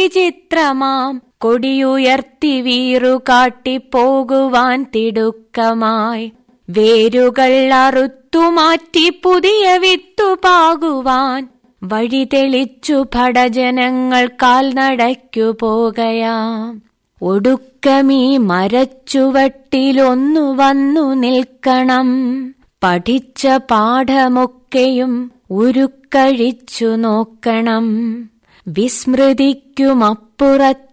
വിചിത്രമാം കൊടിയുയർത്തി വീറു കാട്ടിപ്പോകുവാൻ തിടുക്കമായി വേരുകൾ അറുത്തുമാറ്റി പുതിയ വിത്തു പാകുവാൻ വഴി തെളിച്ചു ഭടജനങ്ങൾ കാൽനടയ്ക്കു പോകയാം ഒടുക്കമീ മരച്ചുവട്ടിലൊന്നു വന്നു നിൽക്കണം പഠിച്ച പാഠമൊക്കെയും ഉരുക്കഴിച്ചു നോക്കണം വിസ്മൃതിക്കുമപ്പുറത്ത്